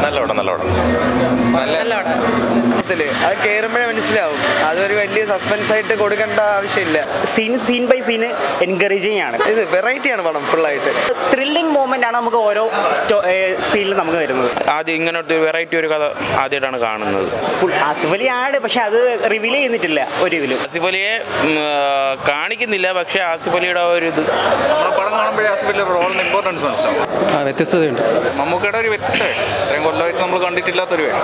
നല്ല പടം നല്ല പടം നല്ല പടം ത്തില് അത് കയറുമ്പോഴേ മനസ്സിലാവും അതൊരു വലിയ സസ്പെൻസ് ആയിട്ട് കൊടുക്കേണ്ട ആവശ്യമില്ല scene scene by scene encouraging ആണ് ഇത് വെറൈറ്റി ആണ് പടം ഫുള്ളായിട്ട് ത്രില്ലിംഗ് മൂമെന്റ് ആണ് നമുക്ക് ഓരോ സീനിൽ നമുക്ക് വരുന്നത് ആദ്യം ഇങ്ങനത്തെ വെറൈറ്റി ഒരു കഥ ആദ്യമായിട്ടാണ് കാണുന്നത് ആസിഫ് അലി ആണ് പക്ഷെ അത് റിവീൽ ചെയ്യുന്നിട്ടില്ല ഒരു ഇതിലും ആസിഫ് അലിയെ ഉം, ആ, കാണിക്കുന്നില്ല പക്ഷേ ആസിഫ് അലിയുടെ ആ ഒരു ഇത് നമ്മുടെ പടം കാണുമ്പോഴേ ആസിഫിന്റെ റോളിന് ഇമ്പോർട്ടൻസ് മനസ്സിലാവും ആ വ്യത്യസ്തതയുണ്ട് മമ്മൂക്കയുടെ ഒരു വ്യത്യസ്തമായി ഇത്രയും കൊല്ലമായിട്ട് നമ്മൾ കണ്ടിട്ടില്ലാത്തൊരു വേഷം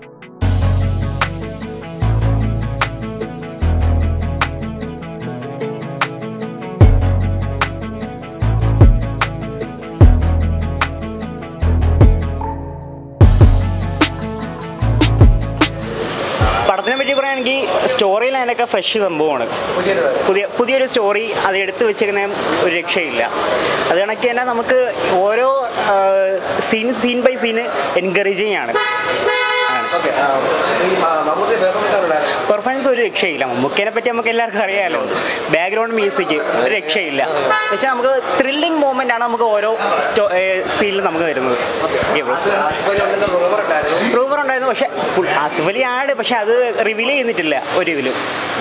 പടത്തിനെ പറ്റി പറയുകയാണെങ്കിൽ സ്റ്റോറി ലൈനൊക്കെ ഫ്രഷ് സംഭവമാണ് പുതിയ പുതിയൊരു സ്റ്റോറി അത് എടുത്തു വെച്ചിരിക്കുന്ന ഒരു രക്ഷയില്ല അത് കണക്ക് തന്നെ നമുക്ക് ഓരോ scene scene by scene encouraging ആണ് പെർഫോമൻസ് ഒരു രക്ഷയില്ല മമ്മൂക്കേനെ പറ്റി നമുക്ക് എല്ലാവർക്കും അറിയാമല്ലോ ബാക്ക്ഗ്രൗണ്ട് മ്യൂസിക് ഒരു രക്ഷയില്ല പക്ഷെ നമുക്ക് ത്രില്ലിംഗ് മൂമെന്റ് ആണ് നമുക്ക് ഓരോ സീനിൽ നമുക്ക് വരുന്നത് റൂമർ ഉണ്ടായിരുന്നു പക്ഷെ ആസിഫ് അലി ആണ് പക്ഷെ അത് റിവീൽ ചെയ്യുന്നിട്ടില്ല ഒരു ഇതിലും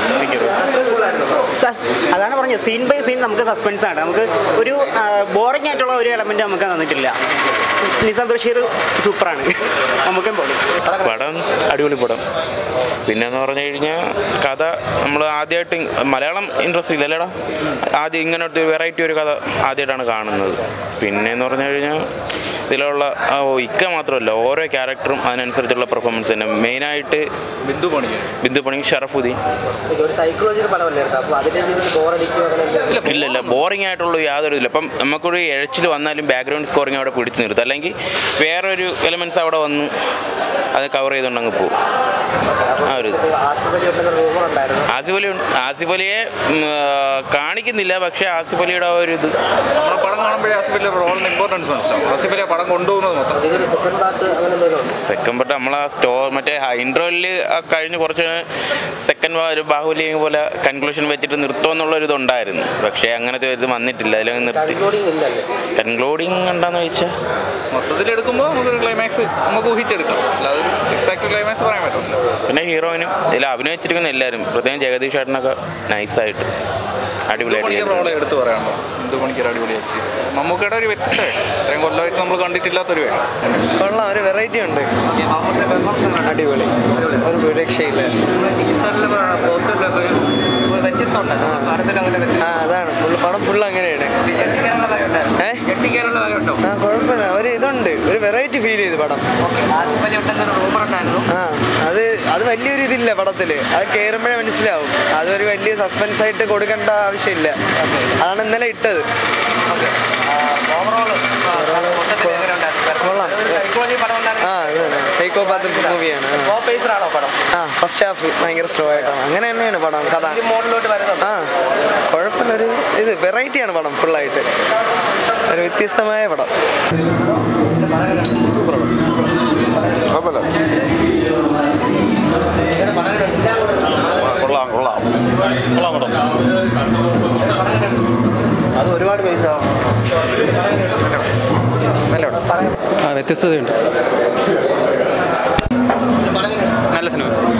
സസ്- അതാണ് പറഞ്ഞത് സീൻ ബൈ സീൻ നമുക്ക് സസ്പെൻസ് ആണ് നമുക്ക് ഒരു ബോറിംഗ് ആയിട്ടുള്ള ഒരു എലമെന്റ് നമുക്ക് തന്നിട്ടില്ല നിസാം ബഷീർ സൂപ്പറാണ് നമുക്കും പോലും പടം അടിപൊളി പടം പിന്നെന്ന് പറഞ്ഞു കഴിഞ്ഞാൽ കഥ നമ്മൾ ആദ്യമായിട്ട് മലയാളം ഇൻട്രസ്റ്റ് ഇല്ല അല്ലേടാ ആദ്യം ഇങ്ങനത്തെ വെറൈറ്റി ഒരു കഥ ആദ്യമായിട്ടാണ് കാണുന്നത് പിന്നെന്ന് പറഞ്ഞു കഴിഞ്ഞാൽ ഇതിലുള്ള ആ, ഓ, ഇക്ക മാത്രമല്ല ഓരോ ക്യാരക്ടറും അതിനനുസരിച്ചുള്ള പെർഫോമൻസ് തന്നെ മെയിനായിട്ട് ബിന്ദു പണിക്ക് ബിന്ദു പണി ഷറഫുദ്ദീൻ ഒരു സൈക്കോളജിയുടെ പടമല്ലേ എടുത്തത് അപ്പോൾ അതിന്റെ ബോറടിക്കുക ഇല്ല ഇല്ല ബോറിംഗ് ആയിട്ടുള്ള യാതൊരു ഇതില്ല ഇപ്പം നമുക്കൊരു എഴച്ചിൽ വന്നാലും ബാക്ക്ഗ്രൗണ്ട് സ്കോറിങ് അവിടെ പിടിച്ചു നിർത്തും അല്ലെങ്കിൽ വേറൊരു എലമെൻറ്റ്സ് അവിടെ വന്ന് അത് കവർ ചെയ്തുകൊണ്ട് അങ്ങ് പോകും ആ ഒരു ഇത്. ആസിഫ് അലി ഉണ്ടെന്ന റൂമർ ഉണ്ടായിരുന്നു ആസിഫ് അലി ഉണ്ട്- ആസിഫ് അലിയെ ഉം, ആ, കാണിക്കുന്നില്ല പക്ഷേ ആസിഫ് അലിയുടെ ആ ഒരു ഇത് നമ്മുടെ പടം കാണുമ്പോഴേ ആസിഫിന്റെ റോളിന് ഇമ്പോർട്ടൻസ് മനസ്സിലാവും ആസിഫിലെ പടം കൊണ്ടുപോകുന്നത് മൊത്തം ഇതൊരു സെക്കൻഡ് പാർട്ട് അങ്ങനെ എന്തെങ്കിലും ഉണ്ടോ സെക്കൻഡ് പട്ട് നമ്മളെ സ്റ്റോ മറ്റേ ഇൻട്രോയിൽ കഴിഞ്ഞ് കുറച്ച് സെക്കൻഡ് ഒരു ബാഹുലി പോലെ കൺക്ലൂഷൻ വെച്ചിട്ട് നിർത്തുമെന്നുള്ള ഒരു ഇതുണ്ടായിരുന്നു പക്ഷേ അങ്ങനത്തെ ഒരു ഇത് വന്നിട്ടില്ല അതിലങ്ങ് നിർത്തി കൺക്ലൂഡിങ് ഇല്ലല്ലേ കൺക്ലൂഡിങ് എന്താന്ന് ചോദിച്ചാൽ മൊത്തത്തിൽ എടുക്കുമ്പോൾ നമുക്കൊരു ക്ലൈമാക്സ് നമുക്ക് ഊഹിച്ചെടുക്കാം അല്ലാതെ ഒരു എക്സാക്ട് ക്ലൈമാക്സ് പറയാൻ പറ്റില്ല പിന്നെ ഹീറോയിനും ഇതിൽ അഭിനയിച്ചിരിക്കുന്ന എല്ലാവരും പ്രത്യേകം ജഗദീഷ് ചേട്ടനൊക്കെ നൈസായിട്ട് അടിപൊളിയായിട്ട് പണിക്ക് ചെയ്തിട്ടുണ്ട്. റോള് എടുത്ത് പറയാനുണ്ടോ എന്ത് പണിക്കൊരു അടിപൊളിയായി ചെയ്തു മമ്മൂക്കയുടെ ഒരു വ്യത്യസ്തമായി ഇത്രയും കൊല്ലമായിട്ട് നമ്മൾ കണ്ടിട്ടില്ലാത്തൊരു വേഷം കൊള്ളാം ഒരു വെറൈറ്റി ഉണ്ട് അടിപൊളി ഒരു രക്ഷയില്ല ആ അതാണ് ഫുള്ള് പടം ഫുള്ള് അങ്ങനെയാണ് ഏ? ആ കുഴപ്പമില്ല ഒരു ഇതുണ്ട് ഒരു വെറൈറ്റി ഫീൽ ചെയ്ത് പടം ആ അത് അത് വലിയൊരു ഇതില്ല പടത്തില് അത് കയറുമ്പോഴേ മനസ്സിലാവും അതൊരു വലിയ സസ്പെൻസ് ആയിട്ട് കൊടുക്കേണ്ട ആവശ്യമില്ല അതാണ് ഇന്നലെ ഇട്ടത് കൊള്ളാം ആ അത് തന്നെ സൈക്കോപാത്ത് മൂവിയാണ് ആ ഫസ്റ്റ് ഹാഫ് ഭയങ്കര സ്ലോ ആയിട്ടാണ് അങ്ങനെ തന്നെയാണ് പടം കഥ ആ കുഴപ്പമില്ല ഒരു ഇത് വെറൈറ്റിയാണ് പടം ഫുള്ളായിട്ട് ഒരു വ്യത്യസ്തമായ പടം കൊള്ളാം കൊള്ളാം കൊള്ളാം പടം അത് ഒരുപാട് പൈസ ആ വ്യത്യസ്തതയുണ്ട് നല്ല സിനിമ